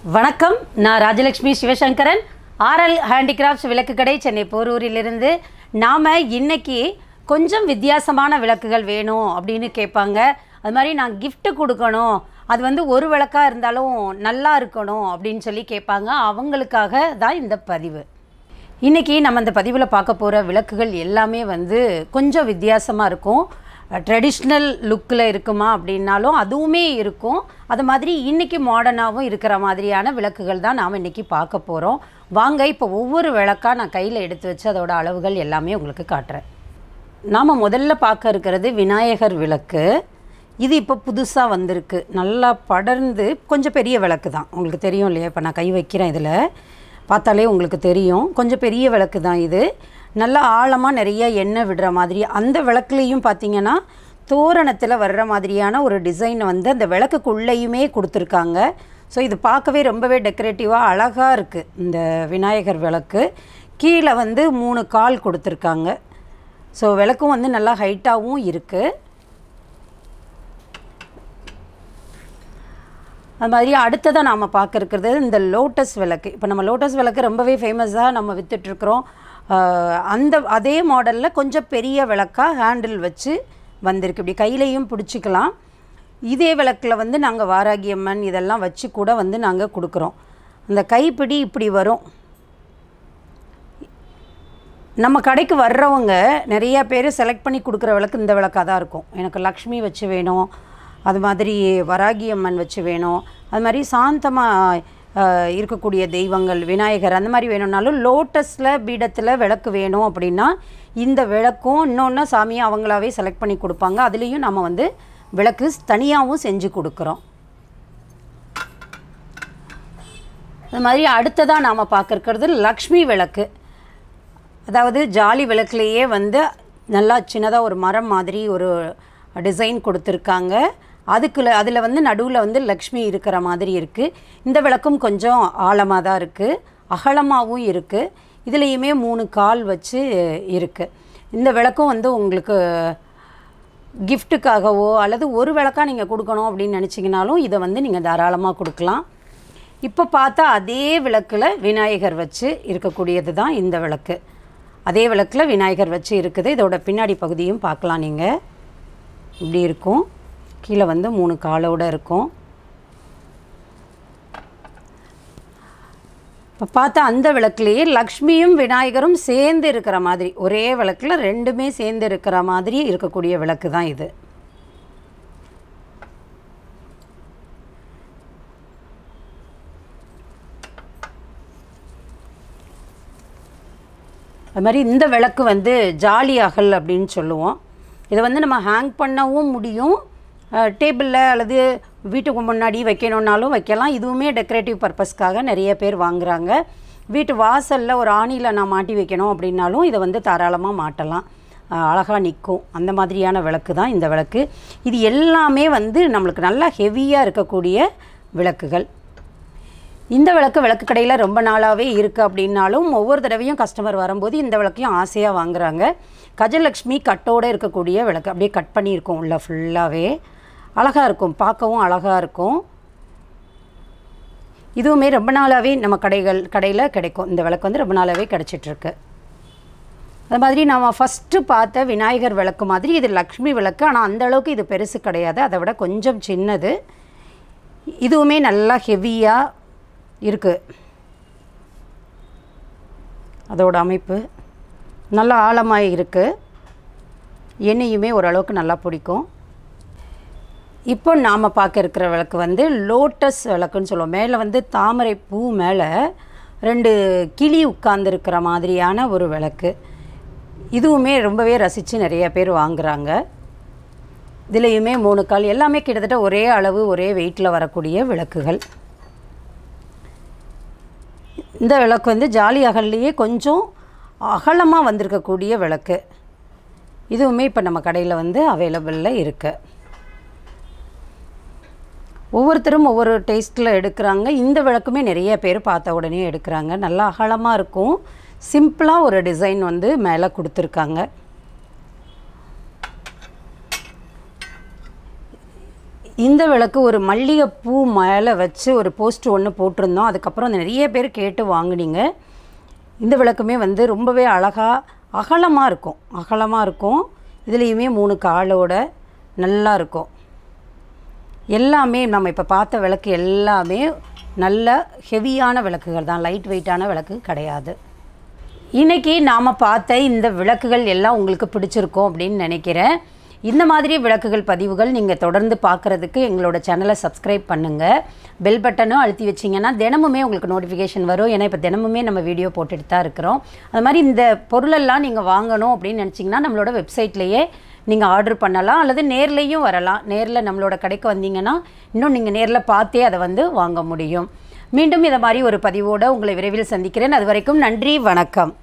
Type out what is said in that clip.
வணக்கம் நான் Rajalakshmi Sivasankaran RL handicrafts விளக்கு கடை சென்னை போரூரிலிருந்து நாம் இன்னைக்கு கொஞ்சம் வித்தியாசமான விளக்குகள் வேணும் அப்படின்னு கேட்பாங்க அது மாதிரி நான் gift கொடுக்கணும் அது வந்து ஒரு விளக்காக இருந்தாலும் நல்லா இருக்கணும் அப்படின்னு சொல்லி கேட்பாங்க அவங்களுக்காக தான் இந்த பதிவு இன்றைக்கி நம்ம இந்த பதிவில் பார்க்க போகிற விளக்குகள் எல்லாமே வந்து கொஞ்சம் வித்தியாசமாக இருக்கும் ட்ரெடிஷ்னல் லுக்கில் இருக்குமா அப்படின்னாலும் அதுவுமே இருக்கும் அது மாதிரி இன்றைக்கி மாடர்னாகவும் இருக்கிற மாதிரியான விளக்குகள் தான் நாம் இன்றைக்கி பார்க்க போகிறோம் வாங்க இப்போ ஒவ்வொரு விளக்காக நான் கையில் எடுத்து வச்சு அதோட அளவுகள் எல்லாமே உங்களுக்கு காட்டுறேன் நாம் முதல்ல பார்க்க இருக்கிறது விநாயகர் விளக்கு இது இப்போ புதுசாக வந்திருக்கு நல்லா படர்ந்து கொஞ்சம் பெரிய விளக்கு தான் உங்களுக்கு தெரியும் இல்லையா இப்போ நான் கை வைக்கிறேன் இதில் பார்த்தாலே உங்களுக்கு தெரியும் கொஞ்சம் பெரிய விளக்கு தான் இது நல்லா ஆழமாக நிறைய எண்ணெய் விடுற மாதிரி அந்த விளக்குலேயும் பார்த்தீங்கன்னா தோரணத்தில் வர்ற மாதிரியான ஒரு டிசைன் வந்து அந்த விளக்குக்குள்ளேயுமே கொடுத்துருக்காங்க ஸோ இது பார்க்கவே ரொம்பவே டெக்கரேட்டிவாக அழகாக இருக்குது இந்த விநாயகர் விளக்கு கீழே வந்து மூணு கால் கொடுத்துருக்காங்க ஸோ விளக்கும் வந்து நல்லா ஹைட்டாகவும் இருக்குது அது மாதிரி அடுத்ததாக நாம் பார்க்க இருக்கிறது இந்த லோட்டஸ் விளக்கு இப்போ நம்ம லோட்டஸ் விளக்கு ரொம்பவே ஃபேமஸாக நம்ம விற்றுட்ருக்குறோம் அந்த அதே மாடலில் கொஞ்சம் பெரிய விளக்காக ஹேண்டில் வச்சு வந்திருக்கு இப்படி கையிலையும் பிடிச்சிக்கலாம் இதே விளக்கில் வந்து நாங்கள் வாராகி அம்மன் இதெல்லாம் வச்சு கூட வந்து நாங்கள் கொடுக்குறோம் அந்த கைப்பிடி இப்படி வரும் நம்ம கடைக்கு வர்றவங்க நிறைய பேர் செலக்ட் பண்ணி கொடுக்குற விளக்கு இந்த விளக்காக தான் இருக்கும் எனக்கு லக்ஷ்மி வச்சு வேணும் அது மாதிரி வராகி அம்மன் வச்சு வேணும் அது மாதிரி சாந்தமாக இருக்கக்கூடிய தெய்வங்கள் விநாயகர் அந்த மாதிரி வேணும்னாலும் லோட்டஸில் பீடத்தில் விளக்கு வேணும் அப்படின்னா இந்த விளக்கும் இன்னொன்று சாமியை அவங்களாவே செலக்ட் பண்ணி கொடுப்பாங்க அதுலேயும் நம்ம வந்து விளக்கு தனியாகவும் செஞ்சு கொடுக்குறோம் அது மாதிரி அடுத்ததாக நாம் பார்க்க இருக்கிறது லக்ஷ்மி விளக்கு அதாவது ஜாலி விளக்குலேயே வந்து நல்லா சின்னதாக ஒரு மரம் மாதிரி ஒரு டிசைன் கொடுத்துருக்காங்க அதுக்குள்ள அதில் வந்து நடுவில் வந்து லக்ஷ்மி இருக்கிற மாதிரி இருக்குது இந்த விளக்கும் கொஞ்சம் ஆழமாக தான் இருக்குது அகலமாகவும் இருக்குது இதுலேயுமே மூணு கால் வச்சு இருக்குது இந்த விளக்கும் வந்து உங்களுக்கு கிஃப்ட்டுக்காகவோ அல்லது ஒரு விளக்காக நீங்கள் கொடுக்கணும் அப்படின்னு நினச்சிங்கனாலும் இதை வந்து நீங்கள் தாராளமாக கொடுக்கலாம் இப்போ பார்த்தா அதே விளக்கில் விநாயகர் வச்சு இருக்கக்கூடியது தான் இந்த விளக்கு அதே விளக்கில் விநாயகர் வச்சு இருக்குது இதோட பின்னாடி பகுதியும் பார்க்கலாம் நீங்கள் இப்படி இருக்கும் கீழே வந்து மூணு காலோடு இருக்கும் இப்போ பார்த்தா அந்த விளக்குலேயே லக்ஷ்மியும் விநாயகரும் சேர்ந்து இருக்கிற மாதிரி ஒரே விளக்கில் ரெண்டுமே சேர்ந்து இருக்கிற மாதிரி இருக்கக்கூடிய விளக்கு தான் இது அது மாதிரி இந்த விளக்கு வந்து ஜாலி அகல் அப்படின்னு சொல்லுவோம் இதை வந்து நம்ம ஹேங் பண்ணவும் முடியும் டேபிளில் அல்லது வீட்டுக்கு முன்னாடி வைக்கணுன்னாலும் வைக்கலாம் இதுவுமே டெக்கரேட்டிவ் பர்பஸ்க்காக நிறைய பேர் வாங்குறாங்க வீட்டு வாசலில் ஒரு ஆணியில் நான் மாட்டி வைக்கணும் அப்படின்னாலும் இதை வந்து தாராளமாக மாட்டலாம் அழகாக நிற்கும் அந்த மாதிரியான விளக்கு தான் இந்த விளக்கு இது எல்லாமே வந்து நம்மளுக்கு நல்லா ஹெவியாக இருக்கக்கூடிய விளக்குகள் இந்த விளக்கு விளக்கு கடையில் ரொம்ப நாளாகவே இருக்குது அப்படின்னாலும் ஒவ்வொரு தடவையும் கஸ்டமர் வரும்போது இந்த விளக்கையும் ஆசையாக வாங்குறாங்க கஜலக்ஷ்மி கட்டோடு இருக்கக்கூடிய விளக்கு அப்படியே கட் பண்ணியிருக்கோம் உள்ள ஃபுல்லாகவே அழகாக இருக்கும் பார்க்கவும் அழகாக இருக்கும் இதுவுமே ரொம்ப நாளாகவே நம்ம கடைகள் கடையில் கிடைக்கும் இந்த விளக்கு வந்து ரொம்ப நாளாகவே கிடச்சிட்ருக்கு அது மாதிரி நம்ம ஃபஸ்ட்டு பார்த்த விநாயகர் விளக்கு மாதிரி இது லக்ஷ்மி விளக்கு ஆனால் அந்த அளவுக்கு இது பெருசு கிடையாது அதை விட கொஞ்சம் சின்னது இதுவுமே நல்லா ஹெவியாக இருக்குது அதோட அமைப்பு நல்லா ஆழமாக இருக்குது எண்ணெயுமே ஓரளவுக்கு நல்லா பிடிக்கும் இப்போ நாம் பார்க்க இருக்கிற விளக்கு வந்து லோட்டஸ் விளக்குன்னு சொல்லுவோம் மேலே வந்து தாமரை பூ மேலே ரெண்டு கிளி உட்கார்ந்துருக்கிற மாதிரியான ஒரு விளக்கு இதுவுமே ரொம்பவே ரசித்து நிறைய பேர் வாங்குகிறாங்க இதுலேயுமே மூணு கால் எல்லாமே கிட்டத்தட்ட ஒரே அளவு ஒரே வெயிட்டில் வரக்கூடிய விளக்குகள் இந்த விளக்கு வந்து ஜாலி அகல்லையே கொஞ்சம் அகலமாக வந்திருக்கக்கூடிய விளக்கு இதுவுமே இப்போ நம்ம கடையில் வந்து அவைலபிளில் இருக்குது ஒவ்வொருத்தரும் ஒவ்வொரு டேஸ்ட்டில் எடுக்கிறாங்க இந்த விளக்குமே நிறைய பேர் பார்த்த உடனே எடுக்கிறாங்க நல்லா அகலமாக இருக்கும் சிம்பிளாக ஒரு டிசைன் வந்து மேலே கொடுத்துருக்காங்க இந்த விளக்கு ஒரு மல்லிகைப்பூ மேலே வச்சு ஒரு போஸ்ட் ஒன்று போட்டிருந்தோம் அதுக்கப்புறம் நிறைய பேர் கேட்டு வாங்குனீங்க இந்த விளக்குமே வந்து ரொம்பவே அழகாக அகலமாக இருக்கும் அகலமாக இருக்கும் இதுலேயுமே மூணு காலோட நல்லா இருக்கும் எல்லாமே நம்ம இப்போ பார்த்த விளக்கு எல்லாமே நல்ல ஹெவியான விளக்குகள் தான் லைட் வெயிட்டான விளக்கு கிடையாது இன்றைக்கி நாம் பார்த்த இந்த விளக்குகள் எல்லாம் உங்களுக்கு பிடிச்சிருக்கும் அப்படின்னு நினைக்கிறேன் இந்த மாதிரி விளக்குகள் பதிவுகள் நீங்கள் தொடர்ந்து பார்க்குறதுக்கு எங்களோட சேனலை சப்ஸ்கிரைப் பண்ணுங்கள் பெல் பட்டனும் அழுத்தி வச்சிங்கன்னா தினமுமே உங்களுக்கு நோட்டிஃபிகேஷன் வரும் ஏன்னா இப்போ தினமுமே நம்ம வீடியோ போட்டுட்டு தான் இருக்கிறோம் அது மாதிரி இந்த பொருளெல்லாம் நீங்கள் வாங்கணும் அப்படின்னு நினச்சிங்கன்னா நம்மளோட வெப்சைட்லேயே நீங்கள் ஆர்டர் பண்ணலாம் அல்லது நேர்லேயும் வரலாம் நேரில் நம்மளோட கடைக்கு வந்தீங்கன்னா இன்னும் நீங்கள் நேரில் பார்த்தே அதை வந்து வாங்க முடியும் மீண்டும் இதை மாதிரி ஒரு பதிவோடு உங்களை விரைவில் சந்திக்கிறேன் அது வரைக்கும் நன்றி வணக்கம்